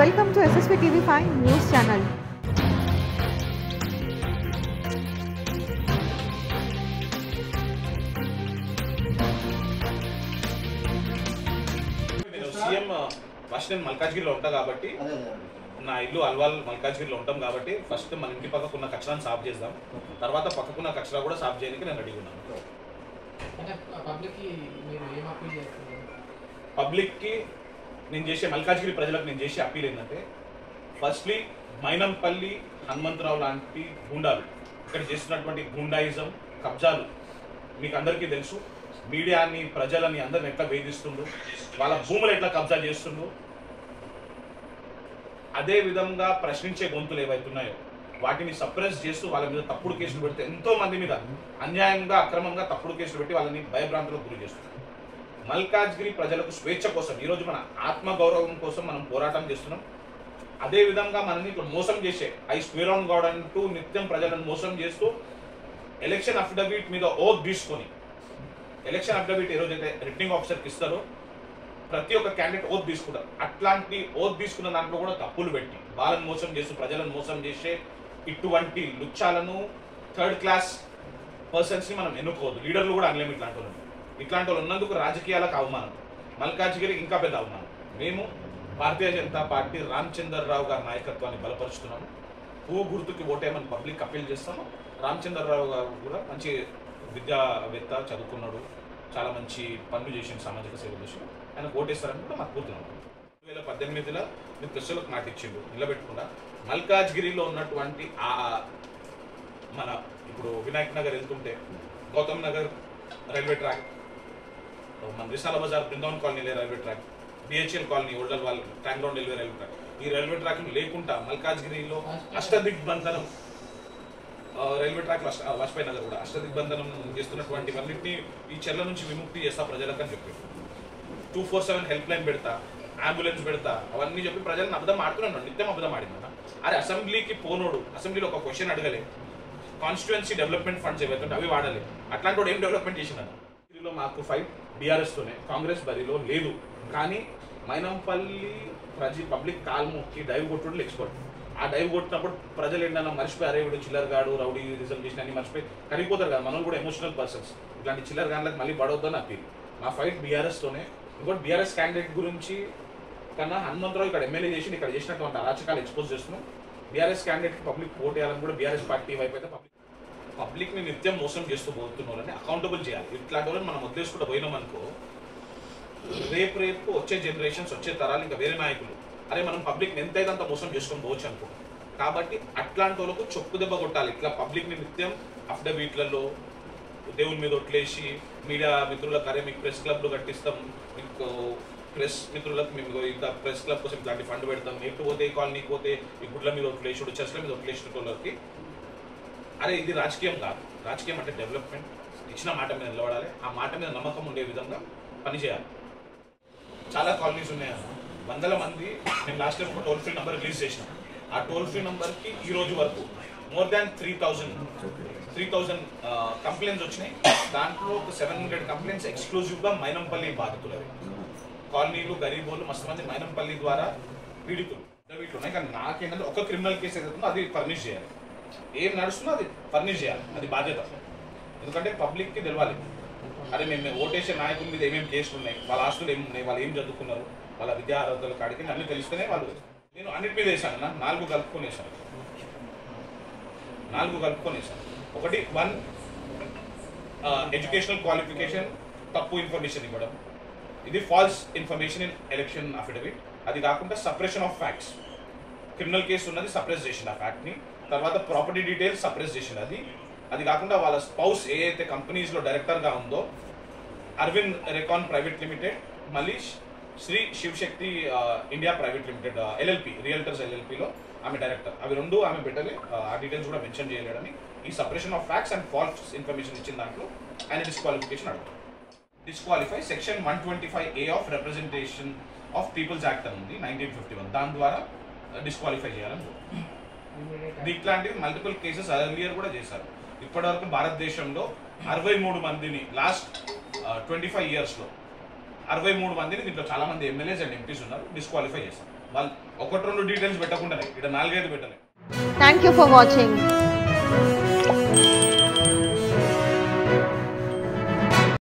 Welcome to SSP TV5 News Channel. నేను CM first నేను మల్కాజ్గిరిలో ఉంటా కాబట్టి అదే అదే నా ఇల్లు అల్వాల్ మల్కాజ్గిరిలో ఉంటాం కాబట్టి ఫస్ట్ మన ఇంటి పక్కకున్న కచరాన్ని సాఫ్ చేద్దాం తర్వాత పక్కకున్న కచరా కూడా సాఫ్ చేయడానికి నేను రెడీ ఉన్నాను అంటే పబ్లిక్కి మీరు ఏం అప్పీల్ చేస్తున్నారు పబ్లిక్కి నేను చేసే మల్కాజ్గిరి ప్రజలకు నేను చేసే అప్పీల్ ఏంటంటే ఫస్ట్లీ మైనంపల్లి హనుమంతరావు లాంటి గుండాలు ఇక్కడ చేస్తున్నటువంటి గుండాయిజం కబ్జాలు మీకు అందరికీ తెలుసు మీడియాని ప్రజలని అందరిని ఎట్లా వేధిస్తుండ్రు వాళ్ళ భూములు ఎట్లా కబ్జా చేస్తుండ్రు అదే విధంగా ప్రశ్నించే గొంతులు ఏవైతున్నాయో వాటిని సప్రెస్ చేస్తూ వాళ్ళ మీద తప్పుడు కేసులు పెడితే ఎంతో మంది మీద అన్యాయంగా అక్రమంగా తప్పుడు కేసులు పెట్టి వాళ్ళని భయభ్రాంతులకు గురి చేస్తున్నారు మల్కాజ్గిరి ప్రజలకు స్వేచ్ఛ కోసం ఈరోజు మన ఆత్మ గౌరవం కోసం మనం పోరాటం చేస్తున్నాం అదే విధంగా మనని ఇట్లా మోసం చేసే ఐ స్క్వేర్ ఆన్ గాడ్ అంటూ నిత్యం ప్రజలను మోసం చేస్తూ ఎలక్షన్ అఫిడవిట్ మీద ఓత్ తీసుకొని ఎలక్షన్ అఫిడవిట్ ఏ రోజైతే రిటర్నింగ్ ఆఫీసర్కి ఇస్తారో ప్రతి ఒక్క క్యాండిడేట్ ఓత్ తీసుకుంటారు అట్లాంటి ఓత్ తీసుకున్న దాంట్లో కూడా తప్పులు పెట్టి వాళ్ళని మోసం చేస్తూ ప్రజలను మోసం చేసే ఇటువంటి లుచ్చాలను థర్డ్ క్లాస్ పర్సన్స్ ని మనం ఎన్నుకోవద్దు లీడర్లు కూడా అనలేము ఇట్లాంటి వాళ్ళు ఇట్లాంటి వాళ్ళు ఉన్నందుకు రాజకీయాలకు అవమానం మల్కాజ్గిరి ఇంకా పెద్ద అవమానం మేము భారతీయ జనతా పార్టీ రామచంద్రరావు గారి నాయకత్వాన్ని బలపరుస్తున్నాము పువ్వు గుర్తుకి ఓటేయమని పబ్లిక్ అప్పీల్ చేస్తాము రామచంద్రరావు గారు కూడా మంచి విద్యావేత్త చదువుకున్నాడు చాలా మంచి పనులు చేసిన సామాజిక సేవ చేసి ఆయన ఓటేస్తారని కూడా మాకు పూర్తి నమ్మకం రెండు వేల పద్దెనిమిదిలో నేను ప్రశ్నలకు నాటిచ్చిండు నిలబెట్టకుండా మల్కాజ్గిరిలో ఉన్నటువంటి ఆ మన ఇప్పుడు వినాయక్ నగర్ వెళ్తుంటే గౌతమ్ నగర్ రైల్వే ట్రాక్ మన Vishala Bazaar Brindavan colony railway track BHEL colony ఓల్డర్ వాళ్ళ tank ground railway railway track ఈ రైల్వే ట్రాక్ లేకుండా మల్కాజ్గిరిలో అష్టదిగ్బంధనం ఆ, రైల్వే ట్రాక్ అష్ట- ఆ, వాజ్పేయి నగర్ కూడా అష్టదిగ్బంధనం చేస్తున్నటువంటి అన్నింటినీ ఈ చెర్ల నుంచి విముక్తి చేస్తా ప్రజలకు అని చెప్పి two four seven helpline పెడతా అంబులెన్స్ పెడతా అవన్నీ చెప్పి ప్రజలను అబద్ధం ఆడుతున్నాడు నిత్యం అబద్ధం ఆడిందన్న అరే అసెంబ్లీకి పోనోడు అసెంబ్లీలో ఒక క్వశ్చన్ అడగలే కాన్స్టిట్యుయెన్సీ డెవలప్మెంట్ ఫండ్స్ ఏవైతే అవి వాడలే అట్లాంటి వాడు ఏం డెవలప్మెంట్ చేసినాడు దీనిలో మాకు ఫైవ్ బీఆర్ఎస్ తోనే కాంగ్రెస్ బరిలో లేదు కానీ మైనంపల్లి ప్రజ పబ్లిక్ కాల్ మొక్కి డైవ్ కొట్టుడు ఎక్స్పర్ట్ ఆ డైవ్ కొట్టినప్పుడు ప్రజలు ఏంటన్నా మర్చిపోయి అరే వీడు చిల్లర్ గాడు రౌడీ రిజర్వేషన్ అన్ని మర్చిపోయి కరిగిపోతారు కదా మనం కూడా ఎమోషనల్ పర్సన్స్ ఇట్లాంటి చిల్లర్ గాన్లకు మళ్ళీ పడవద్దని అప్పీల్ మా ఫైట్ బీఆర్ఎస్ తోనే ఇంకోటి బీఆర్ఎస్ క్యాండిడేట్ గురించి కన్నా హనుమంతరావు ఇక్కడ ఎమ్మెల్యే చేసి ఇక్కడ చేసినటువంటి అరాచకాలు ఎక్స్పోజ్ చేస్తున్నాం బీఆర్ఎస్ క్యాండిడేట్ కి పబ్లిక్ ఓట్ వేయాలని కూడా బీఆర్ఎస్ పార్టీ వైపు అయితే పబ్లిక్ పబ్లిక్ ని నిత్యం మోసం చేస్తూ పోతున్నారని అకౌంటబుల్ చేయాలి ఇట్లాంటి వాళ్ళని మనం వదిలేసుకుంటూ పోయినాం అనుకో రేపు రేపు వచ్చే జనరేషన్స్ వచ్చే తరాలు ఇంకా వేరే నాయకులు అరే మనం పబ్లిక్ ఎంతైతే అంత మోసం చేసుకొని పోవచ్చు అనుకో కాబట్టి అట్లాంటి వాళ్ళకు చొప్పు దెబ్బ కొట్టాలి ఇట్లా పబ్లిక్ ని నిత్యం అఫిడవిట్లలో దేవుని మీద ఒట్లేసి మీడియా మిత్రులకు అరే మీకు ప్రెస్ క్లబ్లు కట్టిస్తాం మీకు ప్రెస్ మిత్రులకు మేము ఇంత ప్రెస్ క్లబ్ కోసం ఇట్లాంటి ఫండ్ పెడతాం ఎటు పోతే ఈ కాలనీకి పోతే ఈ గుడ్ల మీద ఒట్లేసుడు చర్చల మీద ఒట్లేసిన వాళ్ళకి అరే ఇది రాజకీయం కాదు రాజకీయం అంటే డెవలప్మెంట్ ఇచ్చిన మాట మీద నిలబడాలి ఆ మాట మీద నమ్మకం ఉండే విధంగా పనిచేయాలి చాలా కాలనీస్ ఉన్నాయి అన్న వందల మంది నేను లాస్ట్ టైం ఒక టోల్ ఫ్రీ నెంబర్ రిలీజ్ చేసిన ఆ టోల్ ఫ్రీ నెంబర్కి ఈ రోజు వరకు more than three thousand three thousand complaints వచ్చినాయి దాంట్లో ఒక సెవెన్ హండ్రెడ్ కంప్లైంట్స్ ఎక్స్క్లూజివ్గా మైనంపల్లి బాధితులవి కాలనీలు గరీబోలు మస్తు మంది మైనంపల్లి ద్వారా పీడితులు వీటిలో ఉన్నాయి కానీ నాకేంటంటే ఒక క్రిమినల్ కేసు ఏదైతుందో అది ఫర్నిష్ చేయాలి ఏం నడుస్తుందో అది ఫర్నిష్ చేయాలి అది బాధ్యత ఎందుకంటే పబ్లిక్కి తెలవాలి అరే మేము మేము ఓటేసే నాయకుల మీద ఏమేమి కేసులు ఉన్నాయి వాళ్ళ ఆస్తులు ఏమి ఉన్నాయి వాళ్ళు ఏం చదువుకున్నారు వాళ్ళ విద్యా అర్హతలు కాడికి అన్ని తెలిస్తేనే వాళ్ళు నేను అన్నిటి మీద వేసాను అన్న నాలుగు కలుపుకొని వేసాను నాలుగు కలుపుకొని వేసాను ఒకటి వన్ ఎడ్యుకేషనల్ క్వాలిఫికేషన్ తప్పు ఇన్ఫర్మేషన్ ఇవ్వడం ఇది false information in election affidavit అది కాకుండా suppression of facts criminal case ఉన్నది సప్రెస్ చేసింది ఆ ఫ్యాక్ట్ని తర్వాత ప్రాపర్టీ డీటెయిల్స్ సప్రెస్ చేసింది అది అది కాకుండా వాళ్ళ స్పౌస్ ఏ అయితే కంపెనీస్లో డైరెక్టర్గా ఉందో అరవింద్ రెకాన్ ప్రైవేట్ లిమిటెడ్ మళ్ళీ శ్రీ శివశక్తి ఆ, India private limited LLP realtors ఎల్ఎల్పిలో ఆమె డైరెక్టర్ అవి రెండు ఆమె బిడ్డలే ఆ, ఆ డీటెయిల్స్ కూడా మెన్షన్ చేయలేడని ఈ separation of facts and false information ఇచ్చిన దాంట్లో ఆయన డిస్క్వాలిఫికేషన్ అడుగుతారు disqualify section one twenty five A of representation of people's act అని ఉంది నైన్టీన్ ఫిఫ్టీ వన్ దాని ద్వారా డిస్క్వాలిఫై చేయాలని కోరుతున్నాం. ఇది ఇట్లాంటివి మల్టిపుల్ కేసెస్ అర్లియర్ కూడా చేశారు ఇప్పటివరకు భారతదేశంలో అరవై మూడు మందిని లాస్ట్ ట్వంటీ ఫైవ్ ఇయర్స్లో అరవై మూడు మందిని దీంట్లో చాలా మంది ఎమ్మెల్యేస్ అండ్ ఎంపీస్ ఉన్నారు డిస్క్వాలిఫై చేస్తాం వాళ్ళు ఒకటి రెండు డీటెయిల్స్ పెట్టకుండానే ఇక్కడ నాలుగైదు పెట్టలేదు Thank you for watching.